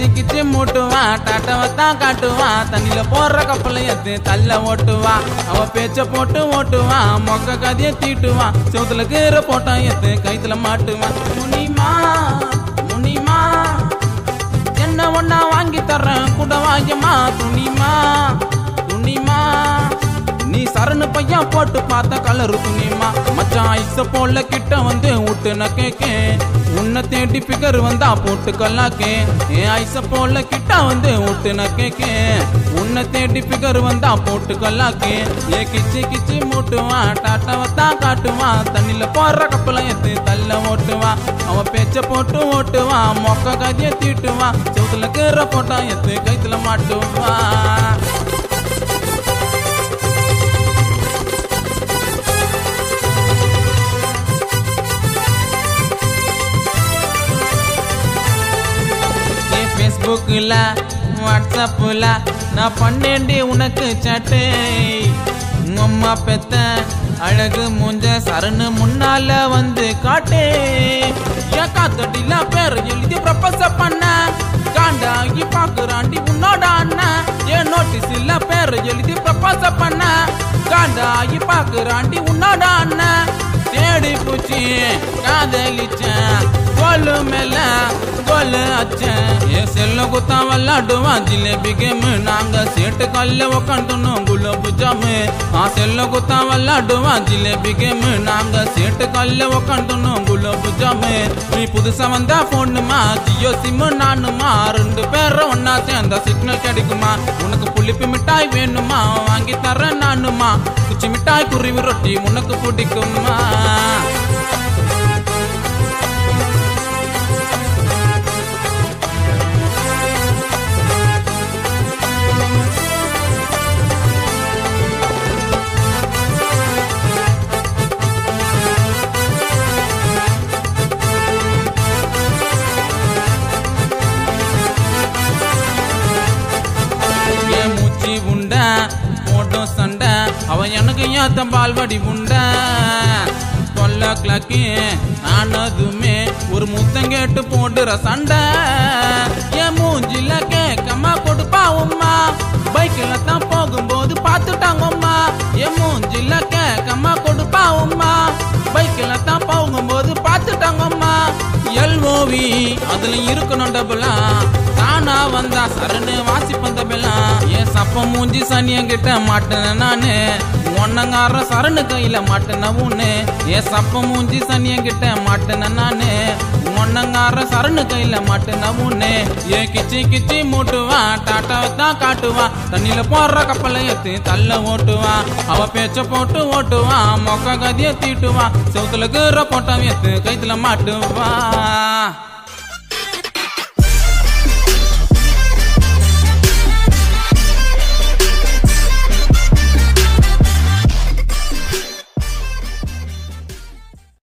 கிச்சு கிச்சு மூட்டுவான் டாட்டாவை தான் காட்டுவான் தண்ணியில போடுற கப்பலை எடுத்து தள்ள ஓட்டுவான் அவ பேச்ச போட்டு ஓட்டுவான் மொக்க கதைய தீட்டுவான் செவுத்துல கீரை போட்டான் எடுத்து கைத்துல மாட்டுவான் முனிமா முனிமா என்ன ஒன்னா வாங்கி தர்றேன் கூட வாங்கியம்மா துணிமா துணிமா நீ சரணு பையன் போட்டு பார்த்த கலரு துணிமா மச்சான் ஐச போல கிட்ட வந்து விட்டுன கேக்கே உன்னை தேடி பிகர் வந்தா போட்டு கல்லாக்கே ஏன் ஐச போல கிட்ட வந்து விட்டுன கேக்கே உன்னை தேடி பிகர் வந்தா போட்டு கல்லாக்கே ஏ கிச்சி கிச்சி மூட்டுவான் டாட்டாவை தான் காட்டுவான் தண்ணில போடுற கப்பலை எடுத்து தள்ள ஓட்டுவான் அவன் பேச்ச போட்டு ஓட்டுவான் மொக்க கதைய தீட்டுவான் செவுத்துல கீரை போட்டான் எடுத்து கைத்துல மாட்டுவான் ஃபேஸ்புக்கில் வாட்ஸ்அப்பில் நான் பண்ணேண்டி உனக்கு சட்டு உங்க அம்மா பெத்த அழகு மூஞ்ச சரணு முன்னால வந்து காட்டு ஏன் காத்தடியில பேர் எழுதி ப்ரப்போஸ் பண்ண காண்டாகி பாக்குறாண்டி உன்னோட அண்ணன் ஏன் நோட்டீஸ் இல்ல பேர் எழுதி ப்ரப்போஸ் பண்ண காண்டாகி பாக்குறாண்டி உன்னோட அண்ணன் தேடி பூச்சி காதலிச்சேன் கோலு மேல கோலு அச்சேன் ஏ செல்ல குத்தா விளாடுவான் ஜிலேபி கேமு நாங்க சேட்டு கல்ல உக்காந்துனோம் குலோபு ஜாமு ஆ செல்ல குத்தா விளாடுவான் ஜிலேபி கேமு நாங்க சேட்டு கல்ல உக்காந்துனோம் குலோபு ஜாமு நீ புதுசா வந்தா போனுமா ஜியோ சிம்மு நானுமா ரெண்டு பேரும் ஒன்னா சேர்ந்தா சிக்னல் கிடைக்குமா உனக்கு புளிப்பு மிட்டாய் வேணுமா வாங்கி தரேன் நானுமா குச்சி மிட்டாய் குருவி ரொட்டி உனக்கு பிடிக்குமா என் மூச்சி உண்ட போட்டோம் சண்டை அவன் எனக்கு ஏத்த பால்வடி உண்ட கொல்ல கிளக்கி நானதுமே ஒரு முத்தம் கேட்டு போடுற சண்டை என் மூஞ்சில கேக்கம்மா கொடுப்பா உம்மா பைக்கில் தான் போகும்போது பார்த்துட்டாங்க அம்மா என் மூஞ்சில கேக்கம்மா கொடுப்பா உம்மா பைக்கில் தான் போகும்போது பார்த்துட்டாங்க அம்மா எல்ஓவி அதுல இருக்கணும் டபுளா தானா வந்தா சரணு வாசிப்பந்த பெல்லாம் ஏன் சப்ப மூஞ்சி சனியம் கிட்ட மாட்டேன நானு ஒன்னங்கார சரணு கையில மாட்டேன உன்னு ஏன் சப்ப மூஞ்சி சனியம் கிட்ட மாட்டேன நானு ஒன்னங்கார சரணு கையில மாட்டேன உன்னு ஏன் கிச்சி கிச்சி மூட்டுவான் டாட்டாவை தான் காட்டுவான் தண்ணியில போடுற கப்பலை ஏத்து தள்ள ஓட்டுவான் அவ பேச்ச போட்டு ஓட்டுவான் மொக்க கதிய தீட்டுவான் செவுத்துல கீரை போட்டான் ஏத்து கைத்துல மாட்டுவான்